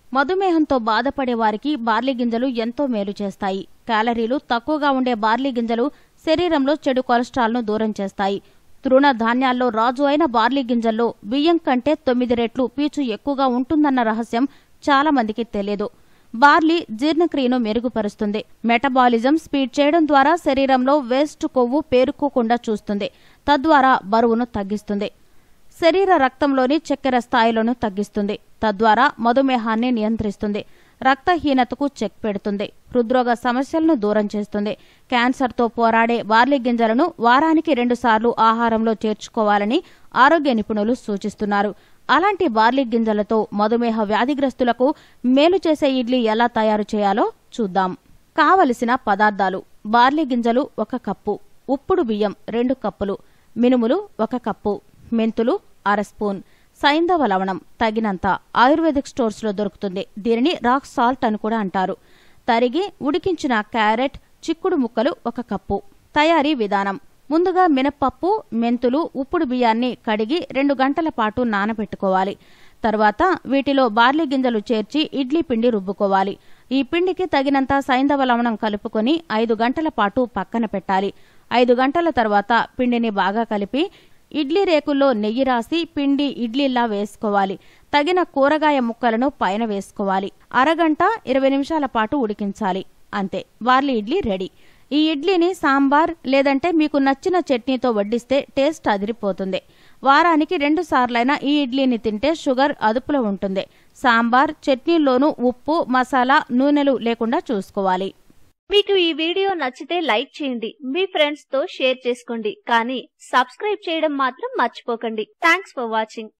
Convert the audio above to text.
మధుమేహంతో బాధపడే వారికి బార్లీ గింజలు ఎంతో మేలు చేస్తాయి క్యాలరీలు తక్కువగా ఉండే బార్లీ గింజలు శరీరంలో చెడు కొలెస్ట్రాల్ను దూరం చేస్తాయి తృణ ధాన్యాల్లో రాజు అయిన బార్లీ గింజల్లో బియ్యం కంటే తొమ్మిది రెట్లు పీచు ఎక్కువగా ఉంటుందన్న రహస్యం చాలా మందికి తెలియదు బార్లీ జీర్ణక్రియను మెరుగుపరుస్తుంది మెటబాలిజం స్పీడ్ చేయడం ద్వారా శరీరంలో వేస్ట్ కొవ్వు పేరుకోకుండా చూస్తుంది తద్వారా బరువును తగ్గిస్తుంది శరీర రక్తంలోని చక్కెర స్థాయిలను తగ్గిస్తుంది తద్వారా మధుమేహాన్ని నియంత్రిస్తుంది రక్తహీనతకు చెక్ పెడుతుంది హృద్రోగ సమస్యలను దూరం చేస్తుంది క్యాన్సర్తో పోరాడే బార్లీ గింజలను వారానికి రెండుసార్లు ఆహారంలో చేర్చుకోవాలని ఆరోగ్య నిపుణులు సూచిస్తున్నారు అలాంటి బార్లీ గింజలతో మధుమేహ వ్యాధిగ్రస్తులకు మేలు చేసే ఇడ్లీ ఎలా తయారు చేయాలో చూద్దాం కావలసిన పదార్థాలు బార్లీ గింజలు ఒక కప్పు ఉప్పుడు బియ్యం రెండు కప్పులు మినుములు ఒక కప్పు మెంతులు అర స్పూన్ సైంధవ లవణం తగినంత ఆయుర్వేదిక్ స్టోర్స్లో దొరుకుతుంది దీనిని రాక్ సాల్ట్ అని కూడా అంటారు తరిగి ఉడికించిన క్యారెట్ చిక్కుడు ముక్కలు ఒక కప్పు తయారీ విధానం ముందుగా మినప్పప్పు మెంతులు ఉప్పుడు బియ్యాన్ని కడిగి రెండు గంటల పాటు నానబెట్టుకోవాలి తర్వాత వీటిలో బార్లీ గింజలు చేర్చి ఇడ్లీ పిండి రుబ్బుకోవాలి ఈ పిండికి తగినంత సైంధవ లవణం కలుపుకొని ఐదు గంటల పాటు పక్కన పెట్టాలి ఐదు గంటల తర్వాత పిండిని బాగా కలిపి ఇడ్లీ రేకుల్లో నెయ్యి రాసి పిండి ఇడ్లీలా వేసుకోవాలి తగిన కూరగాయ ముక్కలను పైన వేసుకోవాలి అరగంట ఇరవై నిమిషాల పాటు ఉడికించాలి అంతే బార్లీ ఇడ్లీ రెడీ ఈ ఇడ్లీని సాంబార్ లేదంటే మీకు నచ్చిన చట్నీతో వడ్డిస్తే టేస్ట్ అదిరిపోతుంది వారానికి రెండు సార్లైనా ఈ ఇడ్లీని తింటే షుగర్ అదుపులో ఉంటుంది సాంబార్ చట్నీల్లోనూ ఉప్పు మసాలా నూనెలు లేకుండా చూసుకోవాలి మీకు ఈ వీడియో నచ్చితే లైక్ చేయండి మీ ఫ్రెండ్స్ తో షేర్ చేసుకోండి కానీ సబ్స్క్రైబ్ చేయడం మాత్రం మర్చిపోకండి థ్యాంక్స్ ఫర్ వాచింగ్